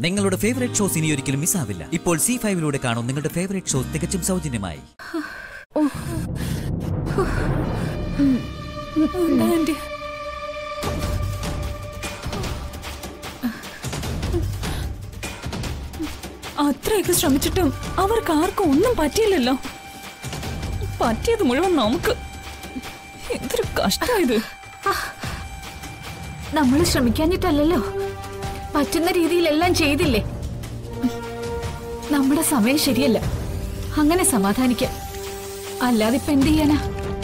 നിങ്ങളുടെ favourite shows ഇനി ഒരിക്കലും മിസ്സാവില്ല ഇപ്പോൾ സി ഫൈവിലൂടെ കാണും നിങ്ങളുടെ ഫേവറേറ്റ് ഷോസ് തികച്ചും സൗജന്യമായി ആന്റി അത്രയൊക്കെ ശ്രമിച്ചിട്ടും അവർക്ക് ആർക്കും ഒന്നും പറ്റിയില്ലല്ലോ പറ്റിയത് മുഴുവൻ നമുക്ക് എന്തൊരു കഷ്ടമായത് നമ്മൾ ശ്രമിക്കാഞ്ഞിട്ടല്ലല്ലോ പറ്റുന്ന രീതിയിലെല്ലാം ചെയ്തില്ലേ നമ്മുടെ സമയം ശരിയല്ല അങ്ങനെ സമാധാനിക്കാം അല്ലാതെ ഇപ്പൊ എന്ത് ചെയ്യാനാ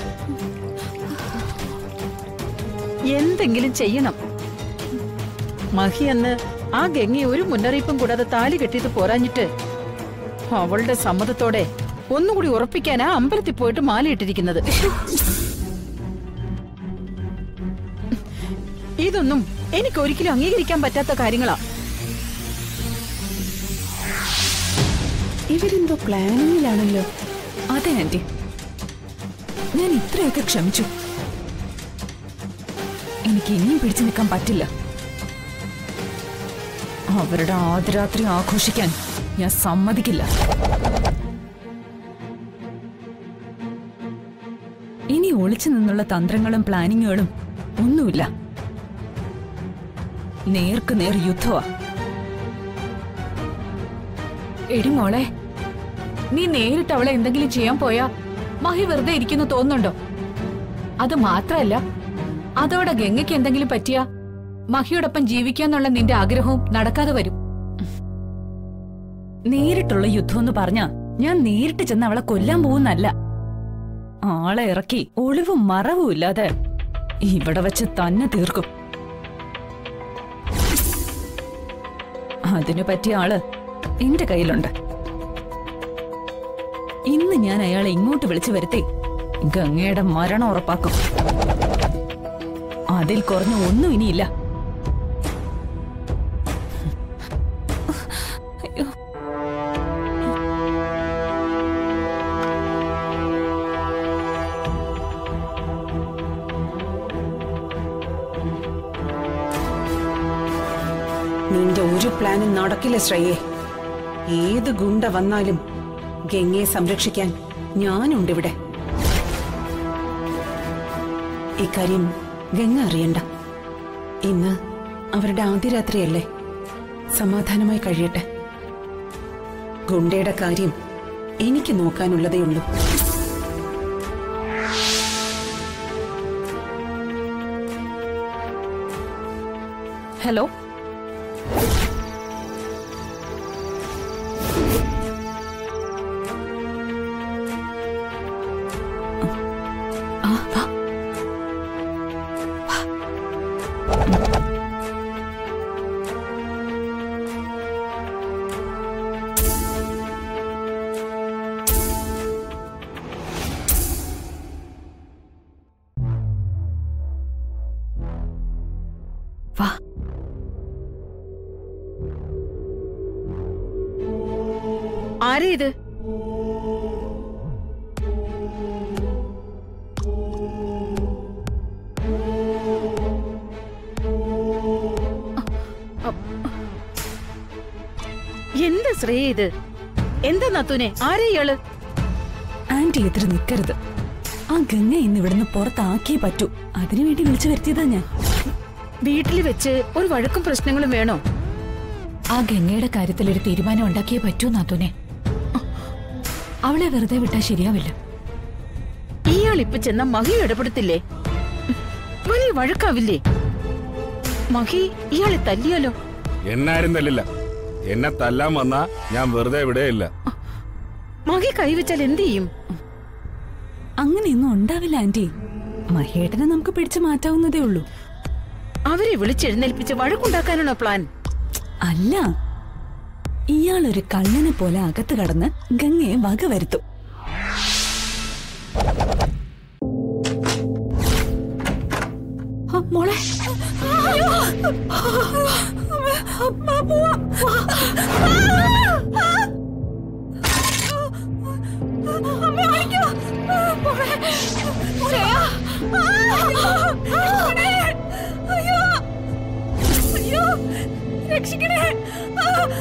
എന്തെങ്കിലും ചെയ്യണം മഹി അന്ന് ആ ഗംഗയെ ഒരു മുന്നറിയിപ്പും കൂടാതെ താലി കെട്ടിയത് പോരാഞ്ഞിട്ട് അവളുടെ സമ്മതത്തോടെ ഒന്നുകൂടി ഉറപ്പിക്കാനാ അമ്പലത്തിൽ പോയിട്ട് മാലയിട്ടിരിക്കുന്നത് ഇതൊന്നും എനിക്ക് ഒരിക്കലും അംഗീകരിക്കാൻ പറ്റാത്ത കാര്യങ്ങളാ ഇവരെന്തോ പ്ലാനിങ്ങിലാണല്ലോ അതെ ആന്റി ഞാൻ ഇത്രയൊക്കെ ക്ഷമിച്ചു എനിക്ക് ഇനിയും പിടിച്ചു നിൽക്കാൻ പറ്റില്ല അവരുടെ ആദ്യരാത്രി ആഘോഷിക്കാൻ ഞാൻ സമ്മതിക്കില്ല ഇനി ഒളിച്ചു നിന്നുള്ള തന്ത്രങ്ങളും പ്ലാനിങ്ങുകളും ഒന്നുമില്ല നേർക്ക് നേർ യുദ്ധമാ എടി മോളെ നീ നേരിട്ട് അവളെ എന്തെങ്കിലും ചെയ്യാൻ പോയാ മഹി വെറുതെ ഇരിക്കുന്നു തോന്നുന്നുണ്ടോ അത് മാത്രല്ല അതോടെ ഗംഗയ്ക്ക് എന്തെങ്കിലും പറ്റിയാ മഹിയോടൊപ്പം ജീവിക്കാന്നുള്ള നിന്റെ ആഗ്രഹവും നടക്കാതെ വരും നേരിട്ടുള്ള യുദ്ധം എന്ന് പറഞ്ഞ ഞാൻ നേരിട്ട് ചെന്ന് അവളെ കൊല്ലാൻ പോകുന്നല്ല ആളെ ഇറക്കി ഒളിവും മറവും ഇല്ലാതെ ഇവിടെ വെച്ച് തന്നെ തീർക്കും അതിനു പറ്റിയ ആള് എന്റെ കയ്യിലുണ്ട് ഇന്ന് ഞാൻ അയാളെ ഇങ്ങോട്ട് വിളിച്ചു വരുത്തി ഗംഗയുടെ മരണം ഉറപ്പാക്കും അതിൽ കുറഞ്ഞ ഒന്നും ഇനിയില്ല അയ്യോ നിന്റെ ഒരു പ്ലാനും നടക്കില്ല ശ്രേയെ ഏത് ഗുണ്ട വന്നാലും ഗംഗയെ സംരക്ഷിക്കാൻ ഞാനുണ്ട് ഇവിടെ ഇക്കാര്യം ഗംഗ അറിയണ്ട ഇന്ന് അവരുടെ ആദ്യ രാത്രിയല്ലേ സമാധാനമായി കഴിയട്ടെ ഗുണ്ടയുടെ കാര്യം എനിക്ക് നോക്കാനുള്ളതേ ഉള്ളൂ ഹലോ ആ, വാ. വാ. വാ ആരാ ഇത് എന്താ ശ്രേയ ഇത് എന്താ നത്തുനെ ആരാ ഇയാള് ആന്റി എതിര് നിൽക്കരുത് ആ ഗംഗ ഇന്ന് ഇവിടുന്ന് പുറത്താക്കിയേ പറ്റൂ അതിനുവേണ്ടി വിളിച്ചു വരുത്തിയതാ ഞാൻ വീട്ടിൽ വെച്ച് ഒരു വഴക്കും പ്രശ്നങ്ങളും വേണോ ആ ഗംഗയുടെ കാര്യത്തിൽ ഒരു തീരുമാനം ഉണ്ടാക്കിയേ പറ്റൂ നാത്തൂനെ അവളെ വെറുതെ വിട്ടാൽ ശരിയാവില്ല ഇയാൾ ഇപ്പൊ ചെന്ന മഹി ഇടപെടത്തില്ലേ വലിയ വഴക്കാവില്ലേ മഹി ഇയാളെ തല്ലിയാലോ എന്നാരും തല്ലില്ല എന്നെ തല്ലാൻ വന്നാ ഞാൻ വെറുതെ വിടെയില്ല മഹി കൈവച്ചാൽ എന്ത് ചെയ്യും അങ്ങനെയൊന്നും ഉണ്ടാവില്ല ആന്റി മഹേട്ടനെ നമുക്ക് പിടിച്ചു മാറ്റാവുന്നതേ ഉള്ളൂ അവരെ വിളിച്ചെഴുന്നേൽപ്പിച്ച് വഴക്കുണ്ടാക്കാനാണോ പ്ലാൻ അല്ല ഇയാളൊരു കള്ളനെ പോലെ അകത്ത് കടന്ന് ഗംഗയെ വകവരുത്തും ആ, മോളെ രക്ഷിക്കണേ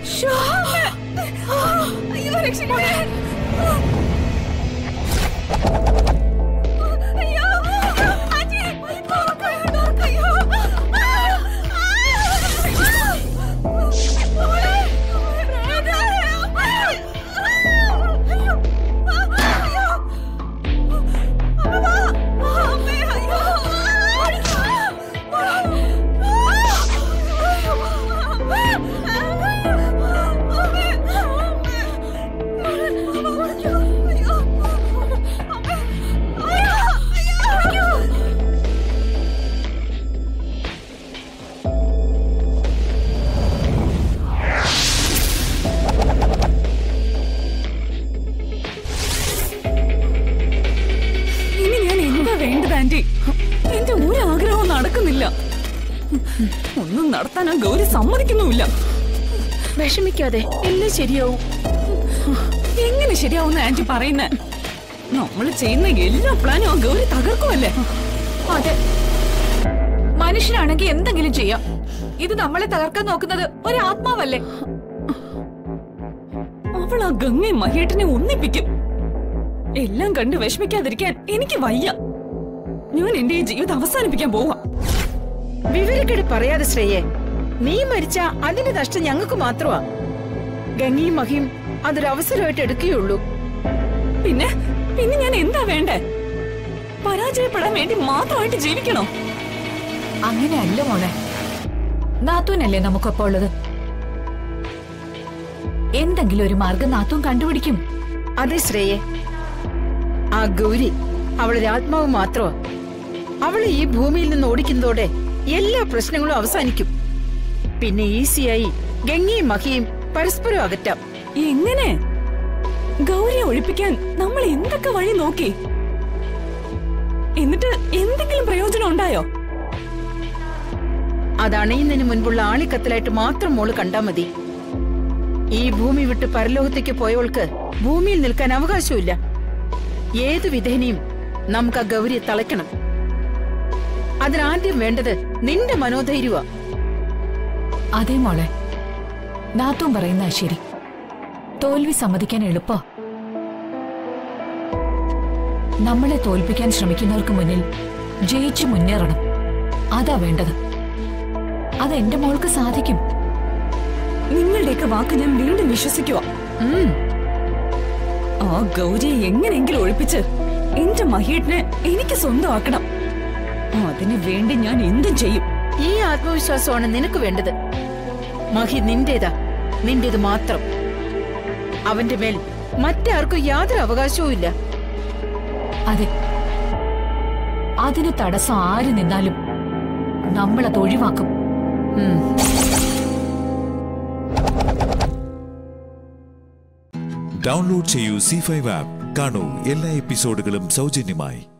അയ്യോ രക്ഷിക്കണേ അയ്യോ ആന്റി തുറക്ക്, തുറക്ക്, അയ്യോ. മോളെ, പ്രേതേ, അയ്യോ. അയ്യോ. അമ്മ, അമ്മേ, അയ്യോ. ഇനി ഞാൻ എന്താ വേണ്ടത് ആന്റി എന്റെ ഒരു ആഗ്രഹവും നടക്കുന്നില്ല ഒന്നും നടത്താൻ ആ ഗൗരി സമ്മതിക്കുന്നുമില്ല വിഷമിക്കാതെ എല്ലാം ശരിയാവും എങ്ങനെ ശരിയാവുന്ന ആന്റി പറയുന്നേ നമ്മൾ ചെയ്യുന്ന എല്ലാ പ്ലാനും ആ ഗൗരി തകർക്കുമല്ലേ അതെ മനുഷ്യനാണെങ്കിൽ എന്തെങ്കിലും ചെയ്യാം ഇത് നമ്മളെ തകർക്കാൻ നോക്കുന്നത് ഒരു ആത്മാവല്ലേ അവൾ ആ ഗംഗയും മഹേട്ടനെ ഒന്നിപ്പിക്കും എല്ലാം കണ്ട് വിഷമിക്കാതിരിക്കാൻ എനിക്ക് വയ്യ ഞാൻ എന്റെ ഈ ജീവിതം അവസാനിപ്പിക്കാൻ പോവാ വിവരക്കേട് പറയാതെ ശ്രേയെ നീ മരിച്ച അതിന്റെ നഷ്ടം ഞങ്ങൾക്ക് മാത്രമാ ഗംഗയും മഹിയും അതൊരു അവസരമായിട്ട് എടുക്കുകയുള്ളൂ പിന്നെ പിന്നെ ഞാൻ എന്താ വേണ്ടേ പരാജയപ്പെടാൻ വേണ്ടി മാത്രമായിട്ട് ജീവിക്കണോ അങ്ങനെയല്ല മോളെ നാത്തൂനല്ലേ നമുക്കൊപ്പം ഉള്ളത് എന്തെങ്കിലും ഒരു മാർഗം നാത്തൂൻ കണ്ടുപിടിക്കും അതെ ശ്രേയെ ആ ഗൗരി അവളൊരു ആത്മാവ് മാത്രമാ അവളെ ഈ ഭൂമിയിൽ നിന്ന് ഓടിക്കുന്നതോടെ എല്ലാ പ്രശ്നങ്ങളും അവസാനിക്കും പിന്നെ ഈസിയായി ഗംഗയും മഹിയും പരസ്പരം അകറ്റാം എങ്ങനെ ഗൗരിയെ ഒഴിപ്പിക്കാൻ നമ്മൾ എന്തൊക്കെ വഴി നോക്കി എന്നിട്ട് എന്തെങ്കിലും പ്രയോജനം ഉണ്ടായോ അത് അണയുന്നതിന് മുൻപുള്ള ആളിക്കത്തലായിട്ട് മാത്രം മോള് കണ്ടാ മതി ഈ ഭൂമി വിട്ട് പരലോകത്തേക്ക് പോയവൾക്ക് ഭൂമിയിൽ നിൽക്കാൻ അവകാശമില്ല ഏതു വിധേനയും നമുക്ക് ആ ഗൗരിയെ തളയ്ക്കണം അതിനാദ്യം വേണ്ടത് നിന്റെ മനോധൈര്യമാ അതേ മോളെ നാത്തൂൻ പറയുന്ന ശരി തോൽവി സമ്മതിക്കാൻ എളുപ്പ നമ്മളെ തോൽപ്പിക്കാൻ ശ്രമിക്കുന്നവർക്ക് മുന്നിൽ ജയിച്ചു മുന്നേറണം അതാ വേണ്ടത് അത് എന്റെ മോൾക്ക് സാധിക്കും നിങ്ങളുടെയൊക്കെ വാക്ക് ഞാൻ വീണ്ടും വിശ്വസിക്കുക ഉം ആ ഗൗരിയെ എങ്ങനെയെങ്കിലും ഒഴിപ്പിച്ച് എന്റെ മഹേട്ടിനെ എനിക്ക് സ്വന്തമാക്കണം അതിനു വേണ്ടി ഞാൻ എന്തും ചെയ്യും ഈ ആത്മവിശ്വാസമാണ് നിനക്ക് വേണ്ടത് മഹി നിന്റേതാ നിന്റേത് മാത്രം അവന്റെ മേൽ മറ്റാർക്കും യാതൊരു അവകാശവും ഇല്ല അതെ അതിന് തടസ്സം ആര് നിന്നാലും നമ്മളത് ഒഴിവാക്കും ഉം. ഡൗൺലോഡ് ചെയ്യൂ സി ഫൈവ് ആപ്പ് കാണൂ എല്ലാ എപ്പിസോഡുകളും സൗജന്യമായി